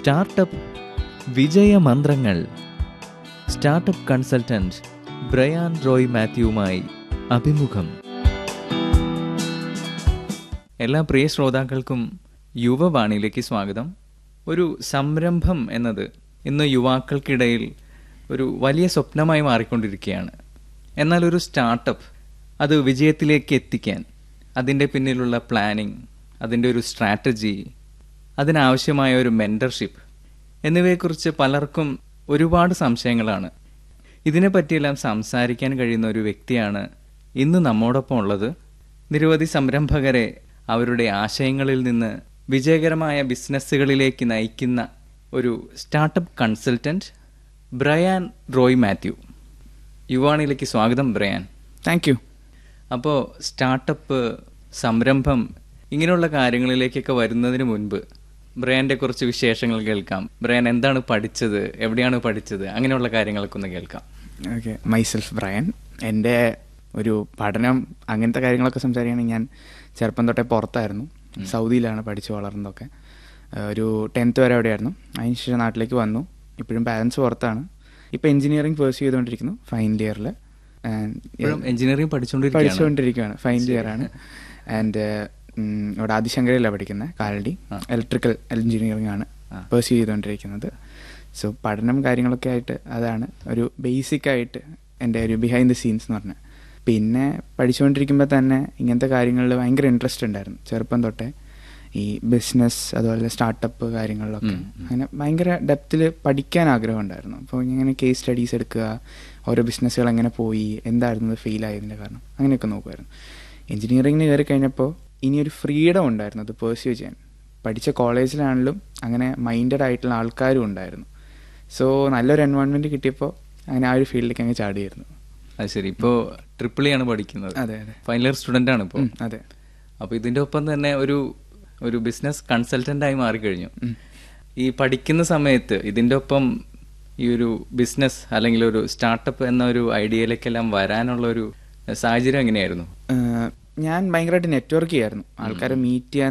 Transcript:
startup വിജയമന്ത്രങ്ങൾ startup consultant Brian Roy മാത്യുവുമായി അഭിമുഖം എല്ലാ പ്രിയ ശ്രോതാക്കൾക്കും യുവവാണിയിലേക്ക് സ്വാഗതം ഒരു സംരംഭം എന്നത് ഇന്ന് യുവാക്കൾക്കിടയിൽ ഒരു വലിയ സ്വപ്നമായി മാറിക്കൊണ്ടിരിക്കുകയാണ് എന്നാൽ ഒരു സ്റ്റാർട്ടപ്പ് അത് വിജയത്തിലേക്ക് എത്തിക്കാൻ അതിൻ്റെ പിന്നിലുള്ള പ്ലാനിങ് അതിൻ്റെ ഒരു സ്ട്രാറ്റജി അതിനാവശ്യമായ ഒരു മെൻറ്റർഷിപ്പ് എന്നിവയെക്കുറിച്ച് പലർക്കും ഒരുപാട് സംശയങ്ങളാണ് ഇതിനെപ്പറ്റിയെല്ലാം സംസാരിക്കാൻ കഴിയുന്ന ഒരു വ്യക്തിയാണ് ഇന്ന് നമ്മോടൊപ്പം ഉള്ളത് നിരവധി സംരംഭകരെ അവരുടെ ആശയങ്ങളിൽ നിന്ന് വിജയകരമായ ബിസിനസ്സുകളിലേക്ക് നയിക്കുന്ന ഒരു സ്റ്റാർട്ടപ്പ് കൺസൾട്ടന്റ് ബ്രയാൻ റോയ് മാത്യു യുവാണിയിലേക്ക് സ്വാഗതം ബ്രയാൻ താങ്ക് യു അപ്പോൾ സ്റ്റാർട്ടപ്പ് സംരംഭം ഇങ്ങനെയുള്ള കാര്യങ്ങളിലേക്കൊക്കെ വരുന്നതിന് മുൻപ് ബ്രയാന്റെ കുറച്ച് വിശേഷങ്ങൾ കേൾക്കാം ബ്രയാൻ എന്താണ് പഠിച്ചത് എവിടെയാണ് പഠിച്ചത് അങ്ങനെയുള്ള കാര്യങ്ങളൊക്കെ ഒന്ന് കേൾക്കാം ഓക്കെ മൈസെൽഫ് ബ്രയൻ എൻ്റെ ഒരു പഠനം അങ്ങനത്തെ കാര്യങ്ങളൊക്കെ സംസാരിക്കുകയാണെങ്കിൽ ഞാൻ ചെറുപ്പം തൊട്ടേ പുറത്തായിരുന്നു സൗദിയിലാണ് പഠിച്ചു വളർന്നതൊക്കെ ഏഹ് ഒരു ടെൻത്ത് വരെ അവിടെയായിരുന്നു അതിനുശേഷം നാട്ടിലേക്ക് വന്നു ഇപ്പോഴും പാരൻസ് പുറത്താണ് ഇപ്പോൾ എഞ്ചിനീയറിംഗ് പേഴ്സ് ചെയ്തുകൊണ്ടിരിക്കുന്നു ഫൈനൽ ഇയറിൽ ഇപ്പോഴും എഞ്ചിനീയറിംഗ് പഠിച്ചുകൊണ്ടിരിക്കുകയാണ് പഠിച്ചുകൊണ്ടിരിക്കുകയാണ് ഫൈനൽ ഇയർ ആണ് ആൻഡ് ഇവിടെ ആദിശങ്കരയിലാണ് പഠിക്കുന്നത് കാലടി ഇലക്ട്രിക്കൽ എഞ്ചിനീയറിംഗ് ആണ് പേഴ്സ്യൂ ചെയ്തുകൊണ്ടിരിക്കുന്നത് സോ പഠനം കാര്യങ്ങളൊക്കെ ആയിട്ട് അതാണ് ഒരു ബേസിക് ആയിട്ട് എൻ്റെ ഒരു ബിഹൈൻഡ് ദി സീൻസ് എന്ന് പറഞ്ഞാൽ പിന്നെ പഠിച്ചുകൊണ്ടിരിക്കുമ്പോൾ തന്നെ ഇങ്ങനത്തെ കാര്യങ്ങളിൽ ഭയങ്കര ഇൻട്രസ്റ്റ് ഉണ്ടായിരുന്നു ചെറുപ്പം തൊട്ടേ ഈ ബിസിനസ് അതുപോലെ സ്റ്റാർട്ടപ്പ് കാര്യങ്ങളിലൊക്കെ അങ്ങനെ ഭയങ്കര ഡെപ്തിൽ പഠിക്കാൻ ആഗ്രഹം ഉണ്ടായിരുന്നു അപ്പോൾ ഇങ്ങനെ കേസ് സ്റ്റഡീസ് എടുക്കുക ഓരോ ബിസിനസ്സുകൾ എങ്ങനെ പോയി എന്തായിരുന്നു ഫെയിൽ ആയതിൻ്റെ കാരണം അങ്ങനെയൊക്കെ നോക്കുമായിരുന്നു എഞ്ചിനീയറിംഗിന് കയറി കഴിഞ്ഞപ്പോൾ ഇനിയൊരു ഫ്രീഡം ഉണ്ടായിരുന്നു അത് പേഴ്സ്യൂ ചെയ്യാൻ പഠിച്ച കോളേജിലാണെങ്കിലും അങ്ങനെ മൈൻഡഡ് ആയിട്ടുള്ള ആൾക്കാരും ഉണ്ടായിരുന്നു സോ നല്ലൊരു എൻവയോൺമെൻറ്റ് കിട്ടിയപ്പോൾ അങ്ങനെ ആ ഒരു ഫീൽഡിലേക്ക് അങ്ങ് ചാടിയായിരുന്നു അത് ശരി ഇപ്പോൾ ട്രിപ്പിൾ ആണ് പഠിക്കുന്നത് അതെ അതെ ഫൈനൽ ഇയർ സ്റ്റുഡൻ്റ് ആണ് ഇപ്പോൾ ഉം, അതെ അപ്പോൾ ഇതിൻ്റെ ഒപ്പം തന്നെ ഒരു ഒരു ബിസിനസ് കൺസൾട്ടൻ്റായി മാറിക്കഴിഞ്ഞു ഈ പഠിക്കുന്ന സമയത്ത് ഇതിൻ്റെ ഒപ്പം ഈ ഒരു ബിസിനസ് അല്ലെങ്കിൽ ഒരു സ്റ്റാർട്ടപ്പ് എന്ന ഒരു ഐഡിയയിലേക്കെല്ലാം വരാനുള്ള ഒരു സാഹചര്യം എങ്ങനെയായിരുന്നു ഏഹ് ഞാൻ ഭയങ്കരമായിട്ട് നെറ്റ്വർക്ക് ചെയ്യായിരുന്നു ആൾക്കാരെ മീറ്റ് ചെയ്യാൻ